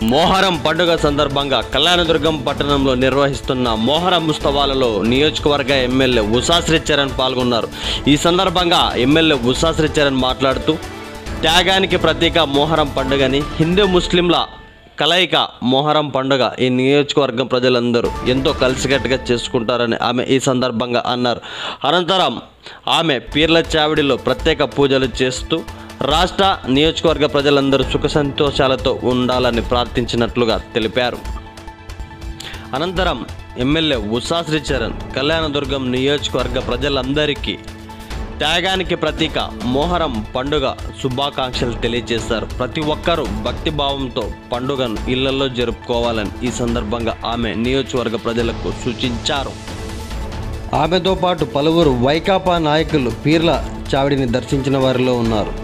మోహరం పండుగ సందర్భంగా కళ్యాణదుర్గం పట్టణంలో నిర్వహిస్తున్న మోహరం ఉత్సవాలలో నియోజకవర్గ ఎమ్మెల్యే ఉషాశ్రీ చరణ్ పాల్గొన్నారు ఈ సందర్భంగా ఎమ్మెల్యే ఉషాశ్రీ చరణ్ మాట్లాడుతూ త్యాగానికి ప్రతీక మోహరం పండుగని హిందూ ముస్లింల కలయిక మోహరం పండుగ ఈ నియోజకవర్గం ప్రజలందరూ ఎంతో కలిసికట్టుగా చేసుకుంటారని ఆమె ఈ సందర్భంగా అన్నారు అనంతరం ఆమె పీర్ల చావిడిలో ప్రత్యేక పూజలు చేస్తూ రాష్ట్ర నియోజకవర్గ ప్రజలందరూ సుఖ సంతోషాలతో ఉండాలని ప్రార్థించినట్లుగా తెలిపారు అనంతరం ఎమ్మెల్యే ఉషాశ్రీ చరణ్ కళ్యాణదుర్గం నియోజకవర్గ ప్రజలందరికీ త్యాగానికి ప్రతీక మోహరం పండుగ శుభాకాంక్షలు తెలియజేశారు ప్రతి ఒక్కరూ భక్తిభావంతో పండుగను ఇళ్లలో జరుపుకోవాలని ఈ సందర్భంగా ఆమె నియోజకవర్గ ప్రజలకు సూచించారు ఆమెతో పాటు పలువురు వైకాపా నాయకులు పీర్ల చావిడిని దర్శించిన వారిలో ఉన్నారు